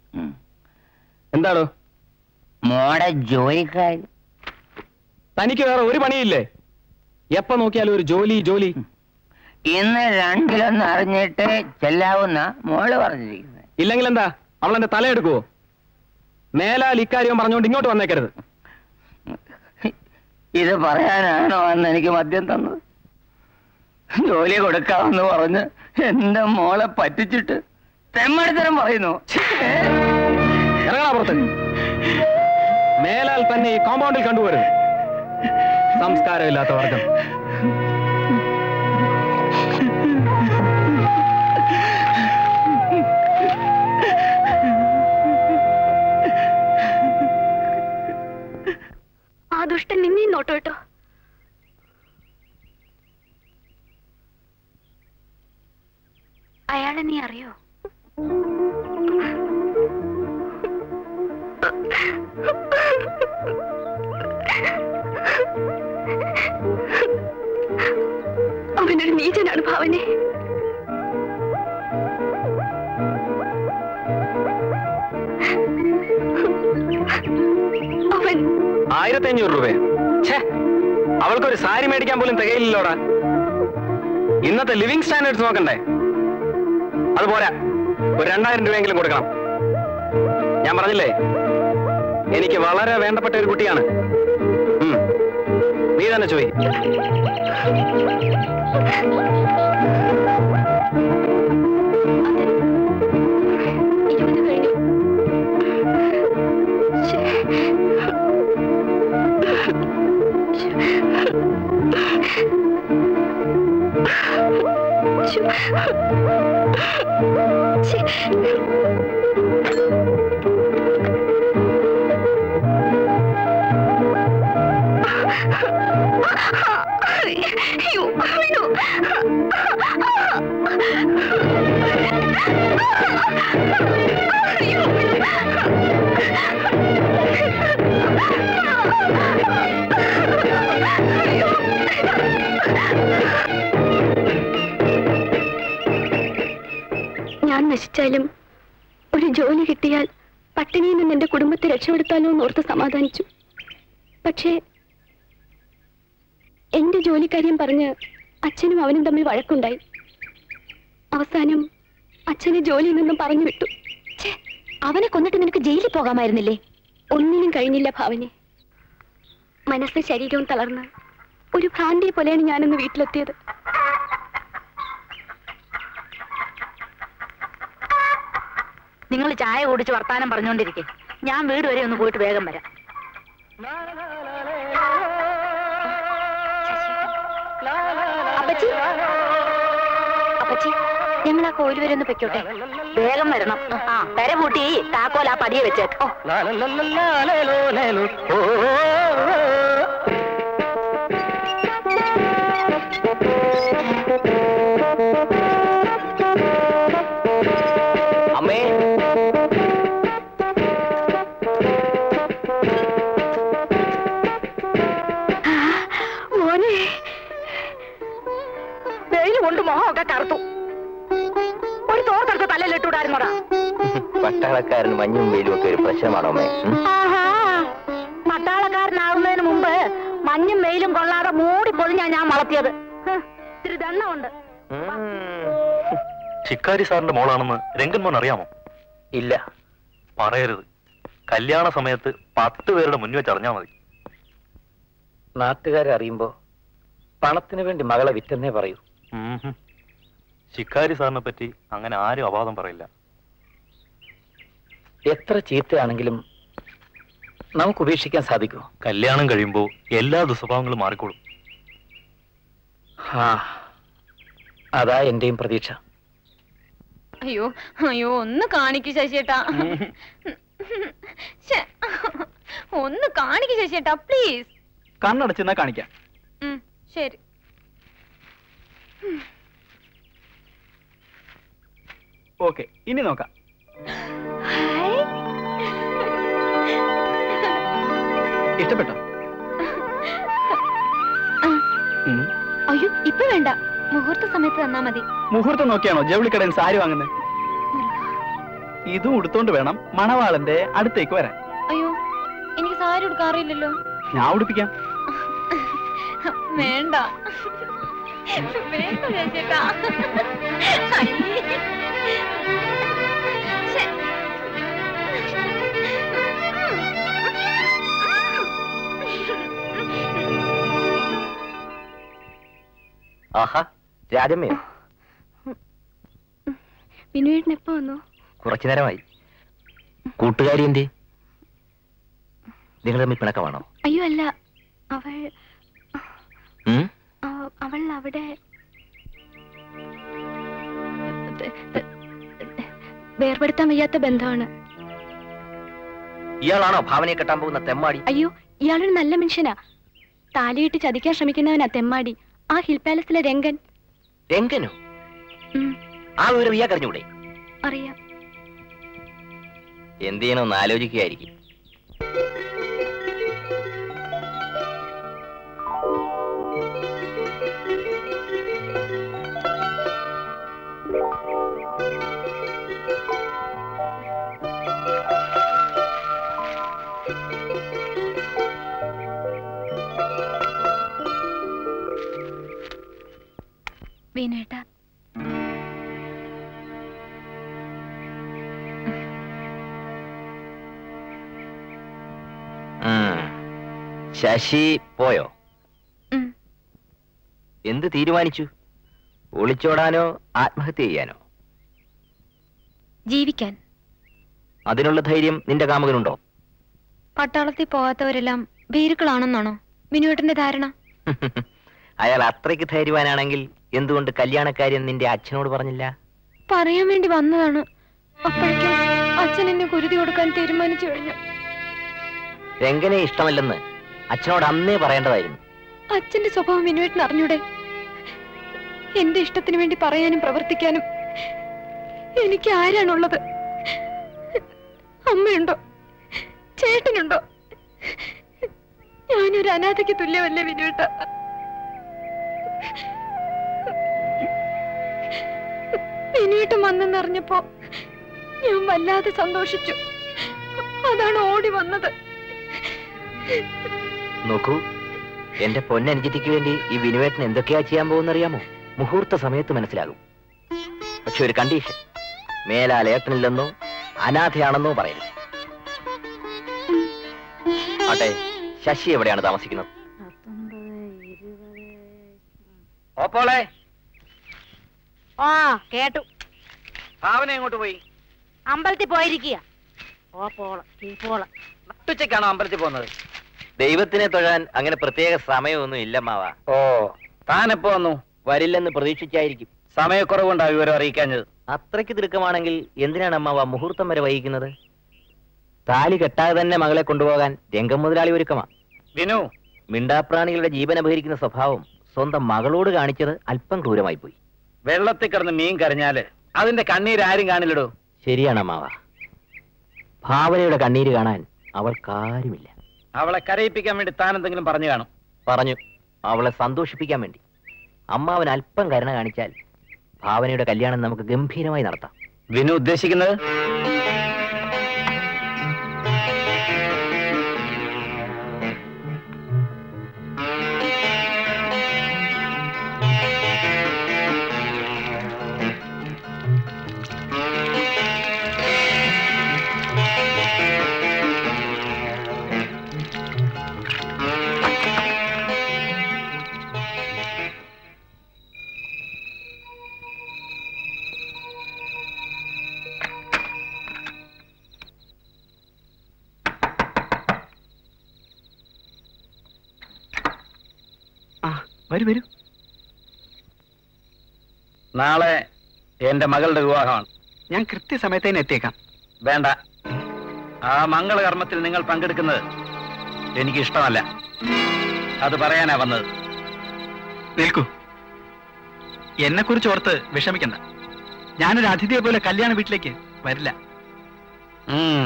എന്താണോ മോടെ ജോലിക്കാരി തനിക്ക് വേറെ ഒരു പണിയില്ലേ എപ്പ നോക്കിയാലും ഒരു ജോലി ജോലി ഇന്ന് രണ്ടിലൊന്ന് അറിഞ്ഞിട്ട് ചെല്ലാവുന്ന മോള് പറഞ്ഞിരിക്കുന്നത് ഇല്ലെങ്കിൽ എന്താ അവൾ എന്റെ തലയെടുക്കുവോ മേലാൽ ഇക്കാര്യം പറഞ്ഞുകൊണ്ട് ഇങ്ങോട്ട് വന്നേക്കരുത് ഇത് പറയാനാണോ അന്ന് എനിക്ക് മദ്യം തന്നത് ജോലി കൊടുക്കാമെന്ന് പറഞ്ഞ് എന്റെ മോളെ പറ്റിച്ചിട്ട് തെമ്മടിത്തരം പറയുന്നു ഇറങ്ങണ പുറത്ത് മേലാൽ തന്നെ ഈ കോമ്പൗണ്ടിൽ കണ്ടുവരുന്നു സംസ്കാരമില്ലാത്ത വർഗം ആ ദുഷ്ടൻ നിന്നെയും നോട്ടോ കേട്ടോ അയാളെ നീ അറിയോ അവനൊരു നീചനാണ് ഭാവനെ അവൻ ആയിരത്തി അഞ്ഞൂറ് രൂപ ഛേ അവൾക്കൊരു സാരി മേടിക്കാൻ പോലും തികയില്ലല്ലോടാ ഇന്നത്തെ ലിവിങ് സ്റ്റാൻഡേർഡ്സ് നോക്കണ്ടേ അത് പോരാ ഒരു രണ്ടായിരം രൂപയെങ്കിലും കൊടുക്കണം ഞാൻ പറഞ്ഞില്ലേ എനിക്ക് വളരെ വേണ്ടപ്പെട്ട ഒരു കുട്ടിയാണ് ഉം. നീ തന്നെ ചോയ് ഇരുപത് കഴിഞ്ഞു അയ്യോ അയ്യോ ഞാൻ നശിച്ചാലും ഒരു ജോലി കിട്ടിയാൽ പട്ടിണിയിൽ നിന്ന് എന്റെ കുടുംബത്തെ രക്ഷപ്പെടുത്താലോ എന്ന് ഓർത്ത് സമാധാനിച്ചു പക്ഷേ എന്റെ ജോലിക്കാര്യം പറഞ്ഞ് അച്ഛനും അവനും തമ്മിൽ വഴക്കുണ്ടായി അവസാനം അച്ഛനെ ജോലിയിൽ നിന്നും പറഞ്ഞു വിട്ടു ഛേ, അവനെ കൊന്നിട്ട് നിനക്ക് ജയിലിൽ പോകാമായിരുന്നില്ലേ ഒന്നിനും കഴിഞ്ഞില്ല ഭാവനെ മനസ്സ് ശരീരവും തളർന്ന് ഒരു ഭ്രാന്തിയെ പോലെയാണ് ഞാനിന്ന് വീട്ടിലെത്തിയത് നിങ്ങൾ ചായ കുടിച്ച് വർത്താനം പറഞ്ഞുകൊണ്ടിരിക്കെ ഞാൻ വീട് വരെ ഒന്ന് പോയിട്ട് വേഗം വരാം അപ്പച്ചി അപ്പച്ചി ഞങ്ങൾ ആ കോയിൽ വരെ ഒന്ന് പൊയ്ക്കോട്ടെ വേഗം വരണം ആ പെര പൂട്ടി താക്കോൽ ആ പടിയെ വെച്ചേക്ക് അമ്മേ മോനെ വെയിൽ കൊണ്ട് മുഖമൊക്കെ കറുത്തു ഒരു തോർത്തെടുത്ത് തലയിലിട്ടൂടായിരുന്നോടാ പട്ടാളക്കാരന് മഞ്ഞും വെയിലും ഒക്കെ ഒരു പ്രശ്നമാണോ അമ്മേ ആഹാ പട്ടാളക്കാരനാവുന്നതിന് മുമ്പ് മഞ്ഞും വെയിലും കൊള്ളാതെ മൂടി പൊതിഞ്ഞാ ഞാൻ വളർത്തിയത് ഹ്, ഇത്തിരി ദണ്ണമുണ്ട് ശിക്കാരി സാറിന്റെ മോളാണെന്ന് രംഗൻമോൻ അറിയാമോ ഇല്ല പറയരുത് കല്യാണ സമയത്ത് പത്ത് പേരുടെ മുന്നിൽ വെച്ച് അറിഞ്ഞാൽ മതി നാട്ടുകാരെ അറിയുമ്പോ പണത്തിന് വേണ്ടി മകളെ വിറ്റെന്നേ പറയൂ ഉം ഹും. ശിക്കാരി സാറിനെ പറ്റി അങ്ങനെ ആരും അപാദം പറയില്ല എത്ര ചീത്തയാണെങ്കിലും നമുക്ക് ഉപേക്ഷിക്കാൻ സാധിക്കുമോ കല്യാണം കഴിയുമ്പോൾ എല്ലാ ദുസ്വഭാവങ്ങളും മാറിക്കോളും ആ അതാ എന്റെയും പ്രതീക്ഷ അയ്യോ അയ്യോ ഒന്ന് കാണിക്കു ശശിയേട്ടാ ശ്ശെ. ഒന്ന് കാണിക്കു ശശിയേട്ടാ പ്ലീസ് കണ്ണടച്ചെന്നാ കാണിക്കാം ശരി ഓക്കെ ഇനി നോക്കാം ഹായ്. ഇഷ്ടപ്പെട്ടോ ഉം. അയ്യോ ഇപ്പൊ വേണ്ട മുഹൂർത്ത സമയത്ത് തന്നാ മതി മുഹൂർത്തം നോക്കിയാണോ ജൗളിക്കടയിൽ സാരി വാങ്ങുന്നത് ഇതും ഉടുത്തോണ്ട് വേണം മണവാളന്റെ അടുത്തേക്ക് വരാൻ അയ്യോ എനിക്ക് സാരി ഉടുക്കാൻ അറിയില്ലല്ലോ ഞാൻ ഉടുപ്പിക്കാം വേണ്ട വേണ്ട ചേച്ചേട്ടാ ആഹാ രാജമ്മയോ വിനുവേട്ടൻ എപ്പോ വന്നു കുറച്ചു നേരമായി കൂട്ടുകാരി എന്തേ നിങ്ങൾ തമ്മിൽ പിണക്കമാണോ അയ്യോ അല്ല അവൾ ഉം? ആ- അവൾ അവിടെ വേർപെടുത്താൻ വയ്യാത്ത ബന്ധമാണ് ഇയാളാണോ ഭാവനയെ കെട്ടാൻ പോകുന്ന തെമ്മാടി അയ്യോ ഇയാളൊരു നല്ല മനുഷ്യനാ താലിയിട്ട് ചതിക്കാൻ ശ്രമിക്കുന്നവനാ തെമ്മാടി ആ ഹിൽ പാലസിലെ രംഗൻ രംഗനോ ഉം, ആ വിവരം ഇയാൾ അറിഞ്ഞൂടെ അറിയാം എന്ത് ചെയ്യണമെന്ന് ആലോചിക്കുകയായിരിക്കും വിനേട്ടാ ഉം. ശശി പോയോ ഉം. എന്ത് തീരുമാനിച്ചു ഒളിച്ചോടാനോ ആത്മഹത്യ ചെയ്യാനോ ജീവിക്കാൻ അതിനുള്ള ധൈര്യം നിന്റെ കാമുകനുണ്ടോ പട്ടാളത്തിൽ പോകാത്തവരെല്ലാം ഭീരുക്കളാണെന്നാണോ വിനുവേട്ടന്റെ ധാരണ അയാൾ അത്രയ്ക്ക് ധൈര്യവാനാണെങ്കിൽ എന്തുകൊണ്ട് കല്യാണക്കാര്യം നിന്റെ അച്ഛനോട് പറഞ്ഞില്ല പറയാൻ വേണ്ടി വന്നതാണ് അപ്പോഴേക്കും അച്ഛൻ എന്നെ കുരുതി കൊടുക്കാൻ തീരുമാനിച്ചു കഴിഞ്ഞു രംഗനെ ഇഷ്ടമല്ലെന്ന് അച്ഛനോട് അന്നേ പറയേണ്ടതായിരുന്നു അച്ഛന്റെ സ്വഭാവം വിനുവേട്ടൻ അറിഞ്ഞൂടെ എന്റെ ഇഷ്ടത്തിന് വേണ്ടി പറയാനും പ്രവർത്തിക്കാനും എനിക്ക് ആരാണുള്ളത് അമ്മയുണ്ടോ ചേട്ടനുണ്ടോ ഞാനൊരു അനാഥയ്ക്ക് തുല്യമല്ലേ വിനുവേട്ട വിനുവേട്ടൻ വന്നെന്നറിഞ്ഞപ്പോ ഞാൻ വല്ലാതെ സന്തോഷിച്ചു അതാണ് ഓടി വന്നത് നോക്കൂ എന്റെ പൊന്നനുജത്തിക്ക് വേണ്ടി ഈ വിനുവേട്ടൻ എന്തൊക്കെയാ ചെയ്യാൻ പോകുന്നറിയാമോ മുഹൂർത്ത സമയത്ത് മനസ്സിലാകും പക്ഷെ ഒരു കണ്ടീഷൻ മേലാൽ ഏട്ടനില്ലെന്നോ അനാഥയാണെന്നോ പറയരുത് ആട്ടെ ശശി എവിടെയാണ് താമസിക്കുന്നത് ഓപ്പോളെ ആ കേട്ടു ഭാവന എങ്ങോട്ട് പോയി അമ്പലത്തിൽ പോയിരിക്കുക ഓ പോള ഈ പോള നട്ടുച്ചയ്ക്കാണോ അമ്പലത്തിൽ പോകുന്നത് ദൈവത്തിനെ തൊഴാൻ അങ്ങനെ പ്രത്യേക സമയമൊന്നും ഇല്ല മാവ ഓ താൻ എപ്പോ വന്നു വരില്ലെന്ന് പ്രതീക്ഷിച്ചായിരിക്കും സമയക്കുറവുണ്ടാ വിവരം അറിയിക്കാഞ്ഞത് അത്രയ്ക്ക് തിടുക്കമാണെങ്കിൽ എന്തിനാണ് അമ്മാവ മുഹൂർത്തം വരെ വൈകുന്നത് താലി കെട്ടാതെ തന്നെ മകളെ കൊണ്ടുപോകാൻ രംഗം മുതലാളി ഒരുക്കമാ വിനു മിണ്ടാപ്രാണികളുടെ ജീവൻ അപഹരിക്കുന്ന സ്വഭാവം സ്വന്തം മകളോട് കാണിച്ചത് അല്പം ക്രൂരമായി പോയി വെള്ളത്തിൽ കിടന്ന് മീൻ കരഞ്ഞാല് അതിന്റെ കണ്ണീര് ആരും കാണില്ലടോ ശരിയാണ് അമ്മാവ ഭാവനയുടെ കണ്ണീര് കാണാൻ അവൾക്കാരുമില്ല അവളെ കരയിപ്പിക്കാൻ വേണ്ടി താൻ എന്തെങ്കിലും പറഞ്ഞു കാണും പറഞ്ഞു അവളെ സന്തോഷിപ്പിക്കാൻ വേണ്ടി അമ്മാവൻ അല്പം കരുണ കാണിച്ചാൽ ഭാവനയുടെ കല്യാണം നമുക്ക് ഗംഭീരമായി നടത്താം വിനു ഉദ്ദേശിക്കുന്നത് ആ വരൂ വരൂ നാളെ എന്റെ മകളുടെ വിവാഹമാണ് ഞാൻ കൃത്യസമയത്തേന് എത്തിയേക്കാം വേണ്ട ആ മംഗളകർമ്മത്തിൽ നിങ്ങൾ പങ്കെടുക്കുന്നത് എനിക്ക് ഇഷ്ടമല്ല അത് പറയാനാ വന്നത് നിൽക്കൂ എന്നെ കുറിച്ച് ഓർത്ത് വിഷമിക്കണ്ട ഞാനൊരു അതിഥിയെ പോലെ കല്യാണ വീട്ടിലേക്ക് വരില്ല ഉം.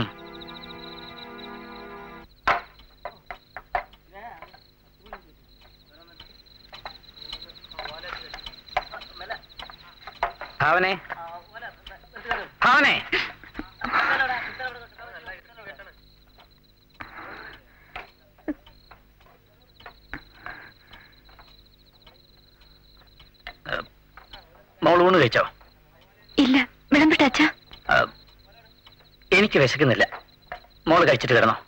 ഭാവനെ ഭാവനെ കഴിച്ചോ ഇല്ല വിളമ്പിട്ട അച്ഛാ ആ, എനിക്ക് വിശക്കുന്നില്ല മോള് കഴിച്ചിട്ട് കിടന്നോ